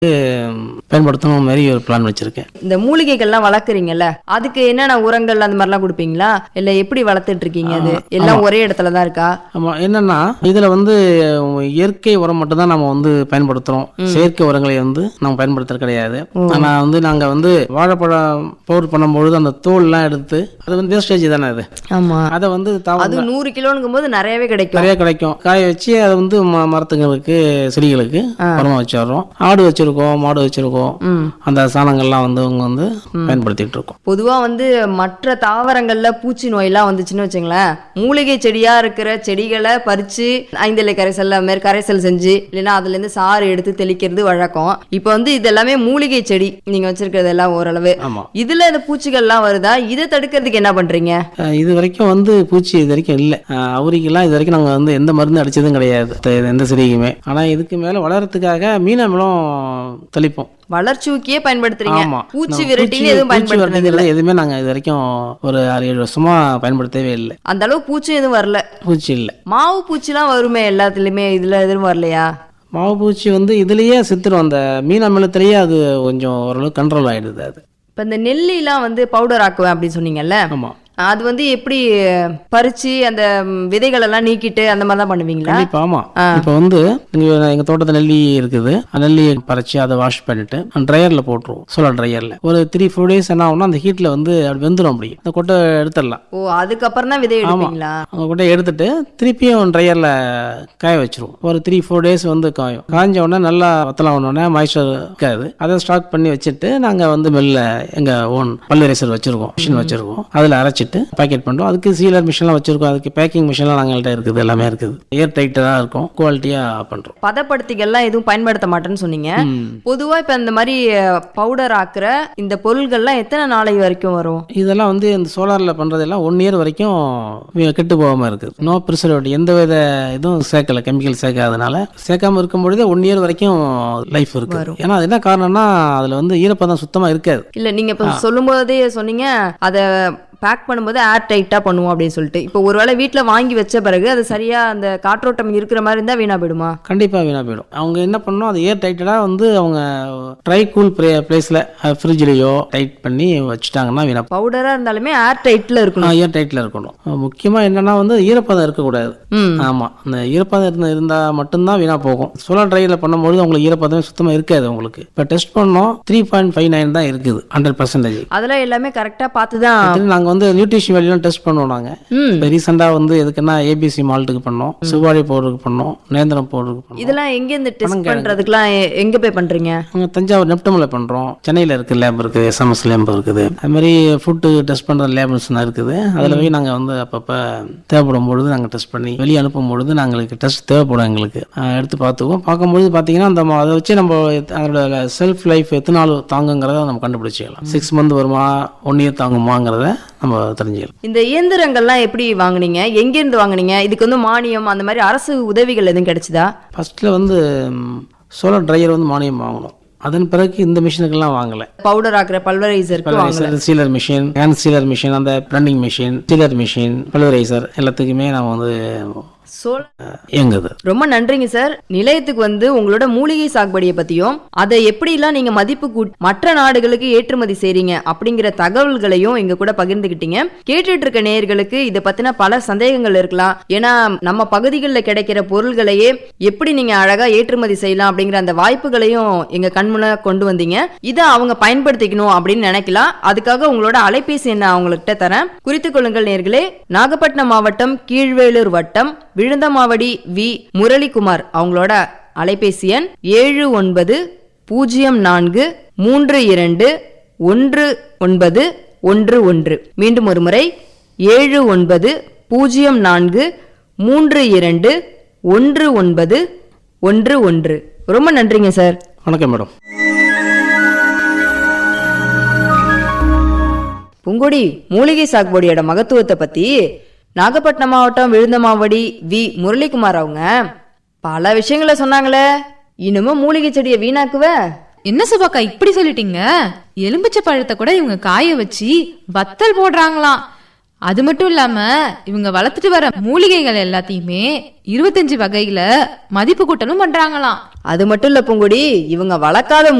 பயன்படுத்தணும் மாதிரி ஒரு பிளான் வச்சிருக்கேன் இந்த மூலிகைகள்லாம் வளர்க்குறீங்கல்ல அதுக்கு என்னென்ன உரங்கள் அந்த மாதிரிலாம் கொடுப்பீங்களா இல்ல எப்படி வளர்த்துட்டு இருக்கீங்க அது எல்லாம் ஒரே இடத்துல தான் இருக்கா ஆமா என்னன்னா இதுல வந்து இயற்கை உரம் மட்டும் தான் நம்ம வந்து பயன்படுத்துறோம் செயற்கை உரங்களை வந்து நம்ம பயன்படுத்துறது கிடையாது ஆனா வந்து நாங்க வந்து வாழைப்பழம் பவுடர் பண்ணும்பொழுது அந்த தோல்லாம் எடுத்து அது வந்து வேஸ்டேஜ் தானே அது ஆமா அதை வந்து தாவ அது நூறு கிலோங்கும் போது நிறையவே கிடைக்கும் நிறைய கிடைக்கும் காய வச்சு அதை வந்து ம- மரத்துங்களுக்கு செடிகளுக்கு உரமா வச்சிடுறோம் ஆடு வச்சிருக்கோம் மாடு வச்சிருக்கோம் ம். அந்த சாணங்கள்லாம் வந்து அவங்க வந்து பயன்படுத்திட்டு இருக்கோம் பொதுவா வந்து மற்ற தாவரங்கள்ல பூச்சி நோயெல்லாம் வந்துச்சுன்னு வச்சுங்களேன் மூலிகை செடியா இருக்கிற செடிகளை பறிச்சு ஐந்திலை கரைசல் அது மாதிரி கரைசல் செஞ்சு இல்லைன்னா அதுல இருந்து சாறு எடுத்து தெளிக்கிறது வழக்கம் இப்போ வந்து இது எல்லாமே மூலிகை செடி நீங்க வச்சிருக்கிறது எல்லாம் ஓரளவு ஆமா இதுல இந்த பூச்சிகள்லாம் வருதா இதை தடுக்கிறதுக்கு என்ன பண்றீங்க அஹ் இது வரைக்கும் வந்து பூச்சி இது வரைக்கும் இல்லை அவரிக்கெல்லாம் இது வரைக்கும் நாங்கள் வந்து எந்த மருந்து அடிச்சதும் கிடையாது த- எந்த செடிக்குமே ஆனால் இதுக்கு மேலே வளர்றதுக்காக மீனமிலம் தெளிப்போம் வளர்ச்சிக்கே பயன்படுத்துறீங்க ஆமா பூச்சி நம்ம விரட்டின்னு பூச்சி- எதுவும் பூச்சி பயன்படுத்துறது விரட்டிங்கிறது எதுவுமே நாங்கள் இது வரைக்கும் ஒரு ஆறு ஏழு வருஷமா பயன்படுத்தவே இல்லை அந்த அளவு பூச்சி எதுவும் வரல பூச்சி இல்லை மாவு பூச்சிலாம் வருமே எல்லாத்துலயுமே இதுல எதுவும் வரலையா மாவு பூச்சி வந்து இதுலேயே செத்துரும் அந்த மீன் அமிலத்திலேயே அது கொஞ்சம் ஓரளவு கண்ட்ரோல் ஆயிடுது அது இப்ப இந்த நெல்லிலாம் வந்து பவுடர் ஆக்குவேன் அப்படின்னு சொன்னீங்கல்ல ஆமாம் அது வந்து எப்படி பறிச்சு அந்த ம், விதைகள் எல்லாம் நீக்கிட்டு அந்த மாதிரி தான் பண்ணுவீங்களா கண்டிப்பா ஆமா இப்போ வந்து இங்க எங்க தோட்டத்துல நெல்லி இருக்குது அந்த நெல்லியை பறிச்சு அதை வாஷ் பண்ணிட்டு ட்ரையர்ல போட்டுருவோம் சோலார் ட்ரையர்ல ஒரு த்ரீ ஃபோர் டேஸ் என்ன ஆகும்னா அந்த ஹீட்ல வந்து அப்படி வெந்துடும் அப்படி அந்த கொட்டை எடுத்துடலாம் ஓ அதுக்கப்புறம் தான் விதை எடுப்பீங்களா அந்த கொட்டையை எடுத்துட்டு திருப்பியும் ட்ரையர்ல காய வச்சிருவோம் ஒரு த்ரீ ஃபோர் டேஸ் வந்து காயும் காய்ஞ்ச உடனே நல்லா வத்தலாம் உடனே மாய்ச்சர் இருக்காது அதை ஸ்டாக் பண்ணி வச்சுட்டு நாங்க வந்து மெல்ல எங்க ஓன் பல்வரேசர் வச்சிருக்கோம் மிஷின் வச்சிருக்கோம் அதுல அரைச்சிட்டு பாக்கெட் பண்றோம் அதுக்கு சீலர் மிஷின்லாம் வச்சிருக்கோம் அதுக்கு பேக்கிங் மிஷின்லாம் நாங்கள்ட்ட இருக்குது எல்லாமே இருக்குது ஏர் டைட்டாக இருக்கும் குவாலிட்டியா பண்றோம் பதப்படுத்திகள்லாம் எதுவும் பயன்படுத்த மாட்டேன்னு சொன்னீங்க ம். பொதுவா இப்ப இந்த மாதிரி பவுடர் ஆக்குற இந்த பொருள்கள்லாம் எத்தனை நாளை வரைக்கும் வரும் இதெல்லாம் வந்து இந்த சோலாரில் பண்ணுறதெல்லாம் ஒன் இயர் வரைக்கும் வி- கெட்டு போகாமல் இருக்குது நோ ப்ரிசர்வேட்டிவ் எந்த வித இதுவும் சேர்க்கல கெமிக்கல் சேர்க்காதனால சேர்க்காம இருக்கும் பொழுதே ஒன் இயர் வரைக்கும் லைஃப் இருக்கு ஏன்னா அது என்ன காரணம்னா அதில் வந்து ஈரப்பதம் சுத்தமாக இருக்காது இல்ல நீங்க இப்ப சொல்லும் போதே சொன்னீங்க அத பேக் பண்ணும்போது ஏர் டைட்டா பண்ணுவோம் அப்படின்னு சொல்லிட்டு இப்போ ஒருவேளை வீட்ல வாங்கி வச்ச பிறகு அது சரியா அந்த காற்றோட்டம் இருக்கிற மாதிரி இருந்தா வீணா போயிடுமா கண்டிப்பாக வீணாக போயிடும் அவங்க என்ன பண்ணணும் அது ஏர் டைட்டடாக வந்து அவங்க ட்ரை கூல் பிளேஸில் ஃப்ரிட்ஜ்லேயோ டைட் பண்ணி வச்சுட்டாங்கன்னா வீணா பவுடரா இருந்தாலுமே ஏர் டைட்ல இருக்கணும் ஏர் டைட்டில் இருக்கணும் முக்கியமாக என்னன்னா வந்து ஈரப்பதம் இருக்கக்கூடாது ம் ஆமாம் அந்த ஈரப்பதம் இருந்த இருந்தால் மட்டும்தான் வீணாக போகும் சோலார் ட்ரையில் பண்ணும்போது உங்களுக்கு ஈரப்பதமே சுத்தமாக இருக்காது உங்களுக்கு இப்போ டெஸ்ட் பண்ணோம் த்ரீ பாயிண்ட் ஃபைவ் நைன் தான் இருக்குது ஹண்ட்ரட் பர்சன்டேஜ் அதெல்லாம் எல்லாமே கரெக்டா பார்த்து தான் நாங்கள் வந்து நியூட்ரிஷன் வேல்யூலாம் டெஸ்ட் பண்ணுவோம் நாங்கள் ம் இப்போ ரீசெண்டாக வந்து எதுக்குன்னா ஏபிசி மால்ட்டுக்கு பண்ணோம் செவ்வாழை பவுடருக்கு பண்ணோம் நேந்திரம் பவுடருக்கு பண்ணோம் இதெல்லாம் எங்க இருந்து டெஸ்ட் பண்றதுக்குலாம் எ- எங்க போய் பண்றீங்க அங்கே தஞ்சாவூர் நெப்டமில் பண்ணுறோம் சென்னையில் இருக்கு லேப் இருக்குது எஸ்எம்எஸ் லேப் இருக்குது அது மாதிரி ஃபுட்டு டெஸ்ட் பண்ணுற லேப்ஸ்லாம் இருக்குது அதில் போய் நாங்கள் வந்து அப்பப்போ தேவைப்படும் பொழுது நாங்கள் டெஸ்ட் பண்ணி வெளியே அனுப்பும் பொழுது நாங்களுக்கு டெஸ்ட் தேவைப்படும் எங்களுக்கு அஹ் எடுத்து பார்த்துக்குவோம் பார்க்கும்பொழுது பார்த்தீங்கன்னா அந்த ம- அதை வச்சு நம்ம அதோட செல்ஃப் லைஃப் எத்தனை நாள் தாங்குங்கிறத நம்ம கண்டுபிடிச்சிக்கலாம் சிக்ஸ் மந்த் வருமா ஒன் இயர் தாங்குமாங்கிறத நம்ம தெரிஞ்சுக்கலாம் இந்த இயந்திரங்கள்லாம் எப்படி வாங்குனீங்க எங்க இருந்து வாங்குனீங்க இதுக்கு வந்து மானியம் அந்த மாதிரி அரசு உதவிகள் எதுவும் கிடைச்சதா ஃபஸ்ட்டில் வந்து சோலார் ட்ரையர் வந்து மானியம் வாங்கணும் அதன் பிறகு இந்த மிஷினுக்கெல்லாம் வாங்கலை பவுடர் ஆக்குற பல்வரைசருக்கு வாங்கல sealer machine hand sealer machine அந்த printing machine sealer machine pulverizer எல்லாத்துக்குமே நம்ம வந்து சோல் அஹ், இயங்குது ரொம்ப நன்றிங்க சார் நிலையத்துக்கு வந்து உங்களோட மூலிகை சாகுபடியை பத்தியும் அதை எப்படிலாம் நீங்க மதிப்பு கூட் மற்ற நாடுகளுக்கு ஏற்றுமதி செய்றீங்க அப்படிங்கிற தகவல்களையும் எங்க கூட பகிர்ந்துக்கிட்டீங்க கேட்டுட்டு இருக்க நேயர்களுக்கு இதை பத்தின பல சந்தேகங்கள் இருக்கலாம் ஏன்னா நம்ம பகுதிகளில் கிடைக்கிற பொருள்களையே எப்படி நீங்க அழகா ஏற்றுமதி செய்யலாம் அப்படிங்கிற அந்த வாய்ப்புகளையும் எங்க கண்முன கொண்டு வந்தீங்க இதை அவங்க பயன்படுத்திக்கணும் அப்படின்னு நினைக்கலாம் அதுக்காக உங்களோட அலைபேசி என்ன அவங்கள்ட்ட தரேன் குறித்துக் கொள்ளுங்கள் நேர்களே நாகப்பட்டினம் மாவட்டம் கீழ்வேலூர் வட்டம் விழுந்தமாவடி வி முரளிகுமார் அவங்களோட அலைபேசி எண் ஏழு ஒன்பது பூஜ்ஜியம் நான்கு மூன்று இரண்டு ஒன்று ஒன்பது ஒன்று ஒன்று மீண்டும் ஒரு முறை ஏழு ஒன்பது பூஜ்ஜியம் நான்கு மூன்று இரண்டு ஒன்று ஒன்பது ஒன்று ஒன்று ரொம்ப நன்றிங்க சார் வணக்கம் மேடம் பூங்கொடி மூலிகை சாகுபடியோட மகத்துவத்தை பத்தி நாகப்பட்டினம் மாவட்டம் விழுந்தமாவடி வி முரளிகுமார் அவங்க பல விஷயங்களை சொன்னாங்களே இன்னமும் மூலிகை செடியை வீணாக்குவ என்ன சுபாக்கா இப்படி சொல்லிட்டீங்க எலும்பிச்சை பழத்தை கூட இவங்க காய வச்சு வத்தல் போடுறாங்களாம் அது மட்டும் இல்லாம இவங்க வளர்த்துட்டு வர மூலிகைகள் எல்லாத்தையுமே இருபத்தஞ்சு வகையில மதிப்பு கூட்டலும் பண்றாங்களாம் அது மட்டும் இல்ல பூங்குடி இவங்க வளர்க்காத